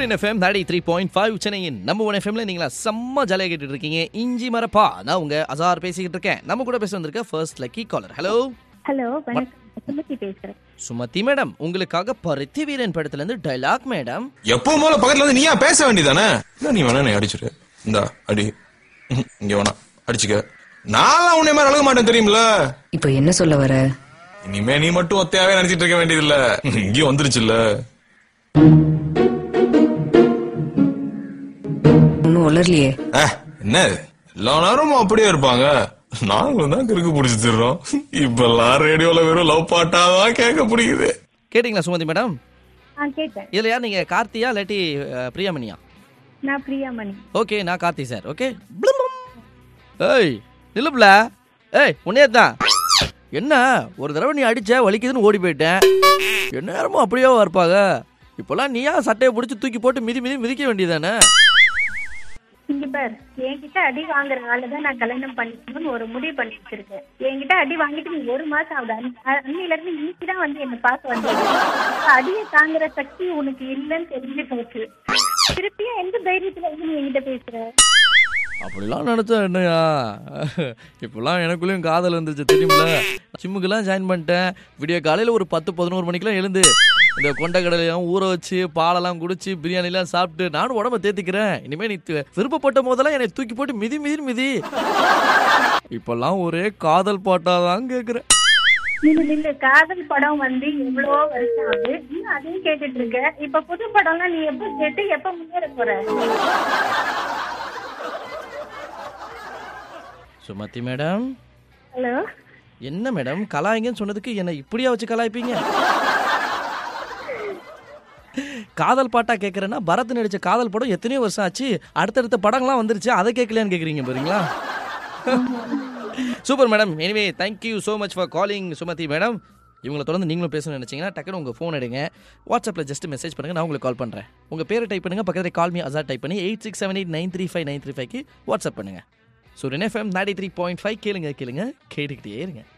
சூரியன் FM thirty three point five சென்னையின் நம்ம ஒன் எஃப்எம்ல நீங்களா செம்ம ஜாலியாக கேட்டுட்டு இருக்கீங்க இஞ்சி மரப்பா நான் உங்க அசார் பேசிக்கிட்டு இருக்கேன் நம்ம கூட பேச வந்திருக்க first lucky caller hello hello வணக்கம் சுமதி பேசுறேன் சுமதி மேடம் உங்களுக்காக பருத்தி வீரன் படத்துல இருந்து டைலாக் மேடம் எப்பவும் போல பக்கத்துல வந்து நீயா பேச வேண்டியதானே இல்ல நீ வேணா நீ அடிச்சிரு இந்தா அடி ம், இங்க வேணா அடிச்சுக்க நான் உன்னை மாதிரி அழக மாட்டேன் தெரியுமில இப்போ என்ன சொல்ல வர இனிமே நீ மட்டும் ஒத்தையாவே நினைச்சிட்டு இருக்க வேண்டியதில்ல இங்கேயும் வந்துருச்சுல்ல ஒன்னும் உளரலையே அஹ், என்ன இது? எல்லா நேரமும் அப்படியே இருப்பாங்க நாங்களும் தான் கிறுக்கு பிடிச்சி தர்றோம் இப்பெல்லாம் ரேடியோல வெறும் லவ் பாட்டாதான் கேட்க பிடிக்குது கேட்டிங்களா சுமதி மேடம் ஆ கேட்டேன் இதுல யார் நீங்க கார்த்தியா இல்லாட்டி அஹ், பிரியாமணியா நான் பிரியாமணி ஓகே நான் கார்த்தி சார் ஓகே ஏய் நில்லுப்ல ஏய் உன்னே தான் என்ன ஒரு தடவை நீ அடிச்ச வலிக்குதுன்னு ஓடி போயிட்டேன் என்ன நேரமும் அப்படியே இருப்பாங்க இப்போல்லாம் நீயா சட்டையை பிடிச்சி தூக்கி போட்டு மிதி மிதி மிதிக்க வேண்டியதானே இங்க பார் என்கிட்ட அடி வாங்குற ஆளு தான் நான் கல்யாணம் பண்ணிக்கணும்னு ஒரு முடிவு பண்ணி வச்சிருக்கேன் என்கிட்ட அடி வாங்கிட்டு நீ ஒரு மாசம் ஆகுது அன்- அன்னையில இருந்து இன்னைக்கு தான் வந்து என்ன பார்க்க வந்தீங்க அடியை தாங்குற சக்தி உனக்கு இல்லைன்னு தெரிஞ்சு போச்சு திருப்பியும் எந்த தைரியத்துல வந்து நீ என்கிட்ட பேசுற அப்படிலாம் நினச்சா என்னையா இப்போல்லாம் எனக்குள்ளேயும் காதல் வந்துருச்சு தெரியுமில ஜிம்முக்கெல்லாம் ஜாயின் பண்ணிட்டேன் விடிய காலையில் ஒரு பத்து பதினோரு மணிக்கெல்லாம் எழுந்து இந்த கொண்டக்கடலையும் ஊற வச்சு பாலெல்லாம் குடிச்சு பிரியாணிலாம் சாப்பிட்டு நானும் உடம்ப தேத்திக்கிறேன் இனிமேல் நீ து- விருப்பப்பட்ட போதெல்லாம் என்னை தூக்கி போட்டு மிதி மிதி மிதி இப்போல்லாம் ஒரே காதல் பாட்டாதான் கேட்குறேன் நில்லு நில்லு காதல் படம் வந்து எவ்வளவோ வருஷம் ஆகுது இன்னும் அதையும் கேட்டுட்டு இருக்க இப்ப புது படம்லாம் நீ எப்ப கேட்டு எப்ப முன்னேற போற சுமதி மேடம் ஹலோ என்ன மேடம் கலாய்ங்கன்னு சொன்னதுக்கு என்னை இப்படியா வச்சு கலாய்ப்பீங்க காதல் பாட்டா கேட்குறேன்னா பரத் நடிச்ச காதல் படம் எத்தனையோ வருஷம் ஆச்சு அடுத்தடுத்த படங்கள்லாம் வந்துருச்சு அதை கேட்கலையான்னு கேட்குறீங்க பாருங்களா super madam anyway thank you so much for calling Sumathi madam இவங்களை தொடர்ந்து நீங்களும் பேசணும்னு நினச்சிங்கன்னா டக்குனு உங்கள் ஃபோன் எடுங்க வாட்ஸ்அப்பில் ஜஸ்ட் மெசேஜ் பண்ணுங்கள் நான் உங்களுக்கு கால் பண்ணுறேன் உங்கள் பேரை டைப் பண்ணுங்கள் பக்கத்தில் கால் மீ அசார் டைப் பண்ணி eight six seven eight nine three five nine three ஃபைவ்க்கு வாட்ஸ்அப் பண்ணுங்கள் ஸோ எஃப்எம் நாடி த்ரீ பாயிண்ட் ஃபைவ் கேளுங்க கேளுங்க கேட்டுக்கிட்டே இருங்க